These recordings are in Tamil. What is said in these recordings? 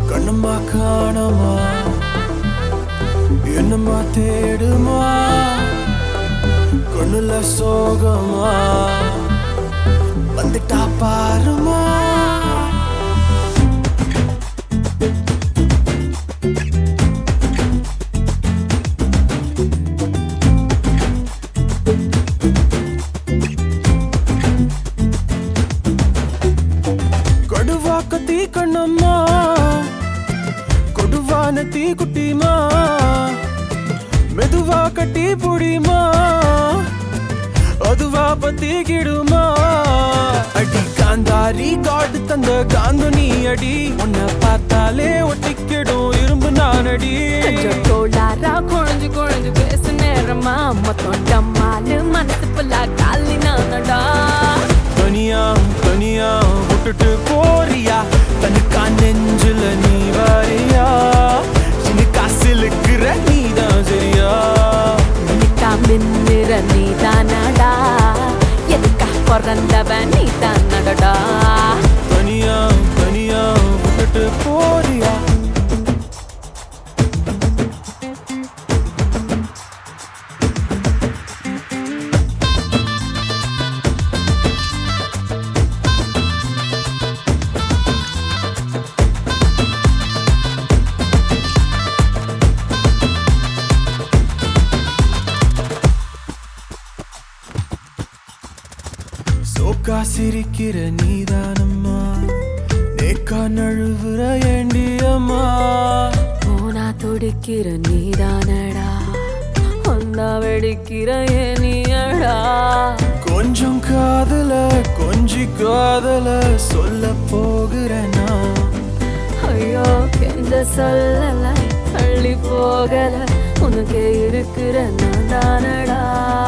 கண்ணம்மா காணமா என்னம்மா தேடுமா கண்ணுல சோகமா வந்துட்டா பாருமா கடுவா கத்தி கண்ணம்மா கொடுவான தீ குட்டிமா மெதுவா கட்டி புடிமா அதுவா பத்தி கிடுமா அடி காந்தாரி காடு தந்த காந்து நீ அடி உன்னை பார்த்தாலே ஒட்டிக்கிடும் இரும்பு நானடி கொஞ்சம் கோளாரா குழஞ்சு குழஞ்சு பேசு நேரமா மொத்தம் டம்மாலு மனசு புல்லா காலி நானடா தனியா தனியா விட்டுட்டு போறியா தனுக்கா நெஞ்சுல நீ வாரியா சின்ன காசில் இருக்கிற நீதான் சரியா நினைக்கா மின்னிற நீ தானடா எதுக்கா பிறந்தவன் நீ தானடா தனியா தனியா விட்டுட்டு போறியா சோக்கா சிரிக்கிற நீதானம்மா நேக்கா நழுவுற ஏண்டியம்மா போனா துடிக்கிற நீ தானடா ஒன்னா வெடிக்கிற நீயடா கொஞ்சம் காதல கொஞ்சி காதல சொல்ல போகிறேனா ஐயோ கெஞ்ச சொல்லல தள்ளி போகல உனக்கே இருக்கிற நான் தானடா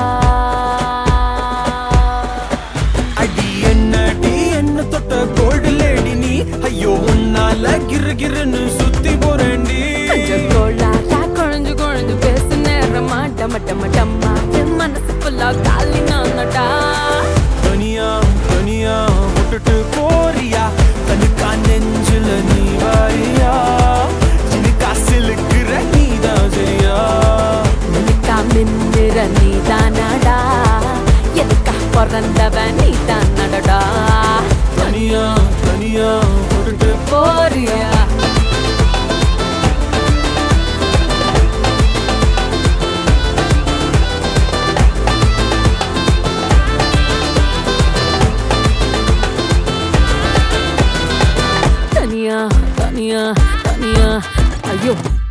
அடி என்னடி என்ன தொட்ட கோல்டு லேடி நீ ஐயோ உன்னால கிரு கிருன்னு சுத்தி போறேன்டி கொஞ்சம் கோளாரா குழஞ்சு குழஞ்சு பேசு நேரமா டம டம டம்மா என் மனசு ஃபுல்லா காலி நானடா தனியா தனியா விட்டுட்டு போறியா தனிக்கா நெஞ்சுல நீ வாரியா சின்ன காசில் இருக்கிற நீதான் சரியா நினைக்கா மின்னிற நீ தானடா எதுக்கா பிறந்தவன் நீ தானடா தனியா தனியா விட்டுட்டு போறியா தனியா தனியா தனியா ஐயோ